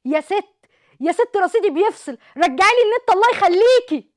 يا ست يا ست رصيدي بيفصل رجعي لي النت الله يخليكي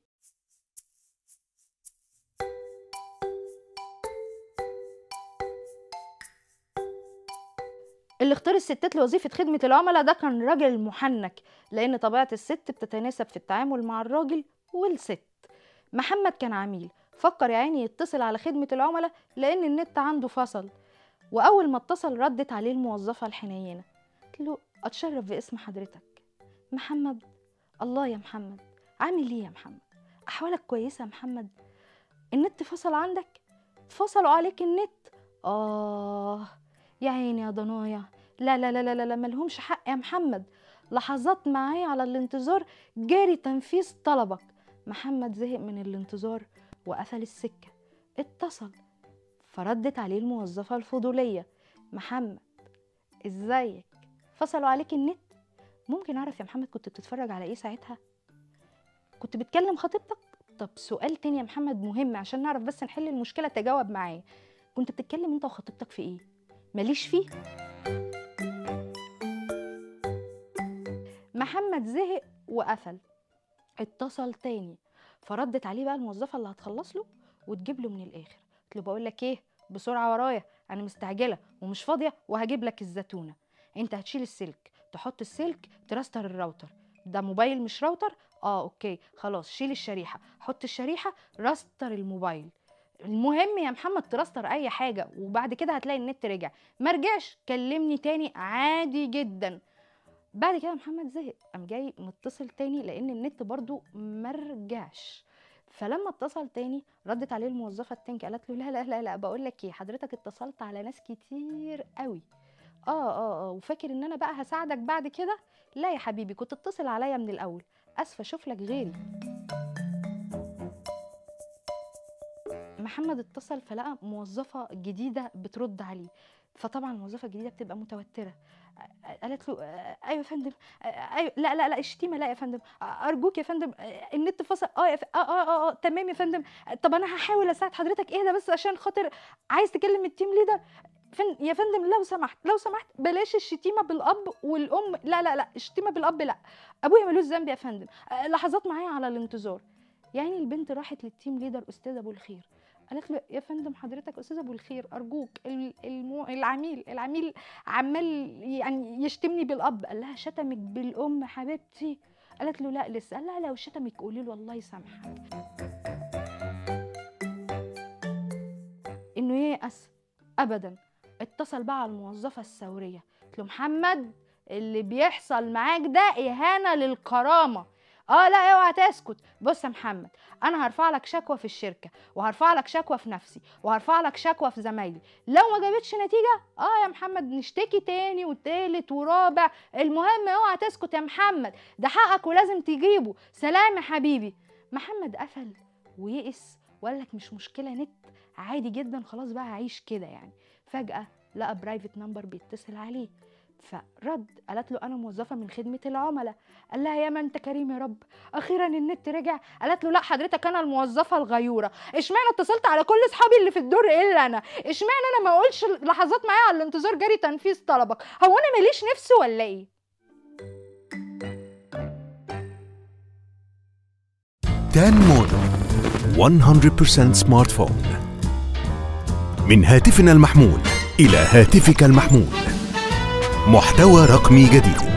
اللي اختار الستات لوظيفة خدمة العملاء ده كان راجل محنك لأن طبيعة الست بتتناسب في التعامل مع الراجل والست محمد كان عميل فكر يا عيني يتصل على خدمة العملاء لأن النت عنده فصل وأول ما اتصل ردت عليه الموظفة الحنينة قلت له أتشرف باسم حضرتك محمد الله يا محمد عامل ايه يا محمد أحوالك كويسة يا محمد النت فصل عندك فصلوا عليك النت آه يا عيني يا ضنايا لا لا لا لا لا, لا ملهمش حق يا محمد لحظات معايا على الانتظار جاري تنفيذ طلبك محمد زهق من الانتظار وقفل السكة اتصل فردت عليه الموظفة الفضولية محمد ازيك فصلوا عليك النت ممكن اعرف يا محمد كنت بتتفرج على ايه ساعتها كنت بتكلم خطيبتك طب سؤال تاني يا محمد مهم عشان نعرف بس نحل المشكلة تجاوب معايا كنت بتتكلم انت وخطيبتك في ايه ماليش فيه محمد زهق وقفل اتصل تاني فردت عليه بقى الموظفه اللي هتخلص له وتجيب له من الاخر قلت له بقول لك ايه بسرعه ورايا انا مستعجله ومش فاضيه وهجيب لك الزتونه انت هتشيل السلك تحط السلك تراستر الراوتر ده موبايل مش راوتر اه اوكي خلاص شيل الشريحه حط الشريحه راستر الموبايل المهم يا محمد تراستر اي حاجه وبعد كده هتلاقي النت رجع ما رجعش كلمني تاني عادي جدا بعد كده محمد زهق قام جاي متصل تاني لان النت برضو مرجعش فلما اتصل تاني ردت عليه الموظفه التانية قالت له لا لا لا لا بقول لك ايه حضرتك اتصلت على ناس كتير قوي اه اه اه وفاكر ان انا بقى هساعدك بعد كده لا يا حبيبي كنت اتصل عليا من الاول اسفه اشوف لك غيري محمد اتصل فلقى موظفه جديده بترد عليه فطبعا الموظفه الجديده بتبقى متوتره قالت له ايوه يا فندم ايوه لا لا لا الشتيمه لا يا فندم ارجوك يا فندم النت فصل اه يا ف... آه, اه اه اه تمام يا فندم طب انا هحاول اساعد حضرتك ايه ده بس عشان خاطر عايز تكلم التيم ليدر فن... يا فندم لو سمحت لو سمحت بلاش الشتيمه بالاب والام لا لا لا الشتيمه بالاب لا ابويا ملوش ذنب يا فندم لحظات معايا على الانتظار يعني البنت راحت للتيم ليدر استاذ ابو الخير قالت له يا فندم حضرتك استاذ ابو الخير ارجوك المو... العميل العميل عمال يعني يشتمني بالاب قال لها شتمك بالام حبيبتي قالت له لا لسه قال لها لو شتمك قولي له الله يسامحك انه ييأس ابدا اتصل بقى على الموظفه الثوريه قلت له محمد اللي بيحصل معاك ده اهانه للكرامه اه لا اوعى تسكت بص يا محمد انا هرفع لك شكوى في الشركه وهرفع لك شكوى في نفسي وهرفع لك شكوى في زمايلي لو ما جابتش نتيجه اه يا محمد نشتكي تاني وتالت ورابع المهم اوعى تسكت يا محمد ده حقك ولازم تجيبه سلام يا حبيبي محمد قفل ويئس وقال لك مش مشكله نت عادي جدا خلاص بقى هعيش كده يعني فجاه لقى برايفت نمبر بيتصل عليه فرد قالت له انا موظفه من خدمه العملاء قال لها يا ما انت كريم يا رب اخيرا النت رجع قالت له لا حضرتك انا الموظفه الغيوره اشمعنى اتصلت على كل اصحابي اللي في الدور الا انا اشمعنى انا ما اقولش لحظات معايا على الانتظار جاري تنفيذ طلبك هو انا ماليش نفس ولا ايه تان مودو 100% سمارت فون من هاتفنا المحمول إلى هاتفك المحمول محتوى رقمي جديد